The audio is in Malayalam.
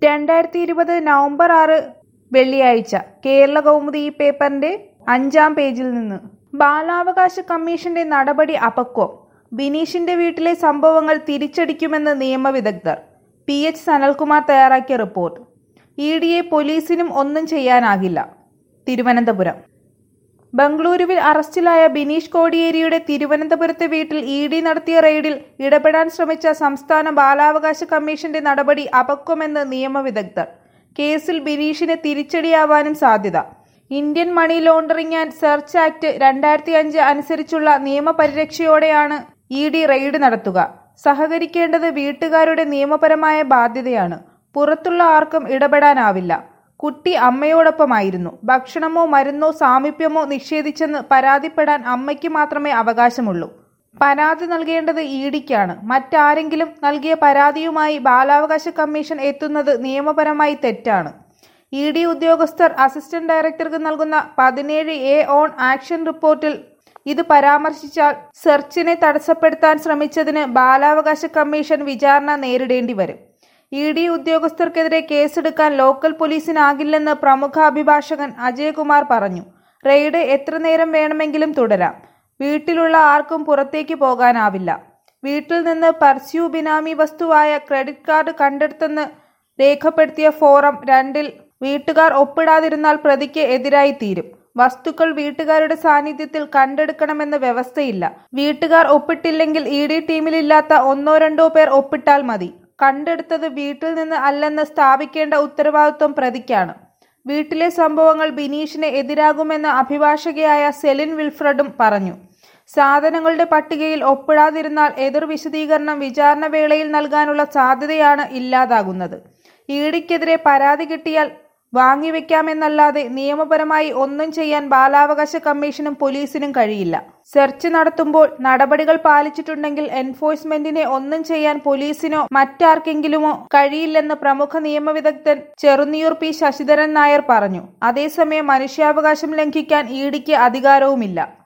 രണ്ടായിരത്തി ഇരുപത് നവംബർ ആറ് വെള്ളിയാഴ്ച കേരള കൗമുദി ഈ പേപ്പറിന്റെ അഞ്ചാം പേജിൽ നിന്ന് ബാലാവകാശ കമ്മീഷന്റെ നടപടി അപക്വം ബിനീഷിന്റെ വീട്ടിലെ സംഭവങ്ങൾ തിരിച്ചടിക്കുമെന്ന് നിയമവിദഗ്ധർ പി എച്ച് സനൽകുമാർ തയ്യാറാക്കിയ റിപ്പോർട്ട് ഇ ഡിയെ പോലീസിനും ഒന്നും ചെയ്യാനാകില്ല തിരുവനന്തപുരം ബംഗളൂരുവിൽ അറസ്റ്റിലായ ബിനീഷ് കോടിയേരിയുടെ തിരുവനന്തപുരത്തെ വീട്ടിൽ ഇ ഡി നടത്തിയ റെയ്ഡിൽ ഇടപെടാൻ ശ്രമിച്ച സംസ്ഥാന ബാലാവകാശ കമ്മീഷന്റെ നടപടി അപക്വമെന്ന് നിയമവിദഗ്ധർ കേസിൽ ബിനീഷിന് തിരിച്ചടിയാവാനും സാധ്യത Indian money laundering and search act രണ്ടായിരത്തി അഞ്ച് അനുസരിച്ചുള്ള നിയമപരിരക്ഷയോടെയാണ് ഇ ഡി റെയ്ഡ് നടത്തുക സഹകരിക്കേണ്ടത് വീട്ടുകാരുടെ നിയമപരമായ ബാധ്യതയാണ് പുറത്തുള്ള ആർക്കും ഇടപെടാനാവില്ല കുട്ടി അമ്മയോടൊപ്പമായിരുന്നു ഭക്ഷണമോ മരുന്നോ സാമീപ്യമോ നിഷേധിച്ചെന്ന് പരാതിപ്പെടാൻ അമ്മയ്ക്ക് മാത്രമേ അവകാശമുള്ളൂ പരാതി നൽകേണ്ടത് ഇഡിക്കാണ് മറ്റാരെങ്കിലും നൽകിയ പരാതിയുമായി ബാലാവകാശ കമ്മീഷൻ എത്തുന്നത് നിയമപരമായി തെറ്റാണ് ഇ ഡി ഉദ്യോഗസ്ഥർ അസിസ്റ്റന്റ് ഡയറക്ടർക്ക് നൽകുന്ന പതിനേഴ് എ ഓൺ ആക്ഷൻ റിപ്പോർട്ടിൽ ഇത് പരാമർശിച്ചാൽ സെർച്ചിനെ തടസ്സപ്പെടുത്താൻ ശ്രമിച്ചതിന് ബാലാവകാശ കമ്മീഷൻ വിചാരണ നേരിടേണ്ടി വരും ഇ ഡി ഉദ്യോഗസ്ഥർക്കെതിരെ കേസെടുക്കാൻ ലോക്കൽ പോലീസിനാകില്ലെന്ന് പ്രമുഖ അഭിഭാഷകൻ അജയകുമാർ പറഞ്ഞു റെയ്ഡ് എത്ര നേരം വേണമെങ്കിലും തുടരാം വീട്ടിലുള്ള ആർക്കും പുറത്തേക്ക് പോകാനാവില്ല വീട്ടിൽ നിന്ന് പർസ്യൂ ബിനാമി വസ്തുവായ ക്രെഡിറ്റ് കാർഡ് കണ്ടെടുത്തെന്ന് രേഖപ്പെടുത്തിയ ഫോറം രണ്ടിൽ വീട്ടുകാർ ഒപ്പിടാതിരുന്നാൽ പ്രതിക്ക് എതിരായി തീരും വസ്തുക്കൾ വീട്ടുകാരുടെ സാന്നിധ്യത്തിൽ കണ്ടെടുക്കണമെന്ന വ്യവസ്ഥയില്ല വീട്ടുകാർ ഒപ്പിട്ടില്ലെങ്കിൽ ഇ ഡി ടീമിലില്ലാത്ത ഒന്നോ രണ്ടോ പേർ ഒപ്പിട്ടാൽ മതി കണ്ടെടുത്തത് വീട്ടിൽ നിന്ന് അല്ലെന്ന് സ്ഥാപിക്കേണ്ട ഉത്തരവാദിത്വം പ്രതിക്കാണ് വീട്ടിലെ സംഭവങ്ങൾ ബിനീഷിന് എതിരാകുമെന്ന് അഭിഭാഷകയായ സെലിൻ വിൽഫ്രഡും പറഞ്ഞു സാധനങ്ങളുടെ പട്ടികയിൽ ഒപ്പിടാതിരുന്നാൽ എതിർ വിശദീകരണം വിചാരണ വേളയിൽ നൽകാനുള്ള സാധ്യതയാണ് ഇല്ലാതാകുന്നത് ഇഡിക്കെതിരെ പരാതി കിട്ടിയാൽ വാങ്ങിവെക്കാമെന്നല്ലാതെ നിയമപരമായി ഒന്നും ചെയ്യാൻ ബാലാവകാശ കമ്മീഷനും പോലീസിനും കഴിയില്ല സെർച്ച് നടത്തുമ്പോൾ നടപടികൾ പാലിച്ചിട്ടുണ്ടെങ്കിൽ എൻഫോഴ്സ്മെന്റിനെ ഒന്നും ചെയ്യാൻ പോലീസിനോ മറ്റാർക്കെങ്കിലുമോ കഴിയില്ലെന്ന് പ്രമുഖ നിയമവിദഗ്ധൻ ചെറുന്നിയൂർ പി ശശിധരൻ നായർ പറഞ്ഞു അതേസമയം മനുഷ്യാവകാശം ലംഘിക്കാൻ ഇഡിക്ക് അധികാരവുമില്ല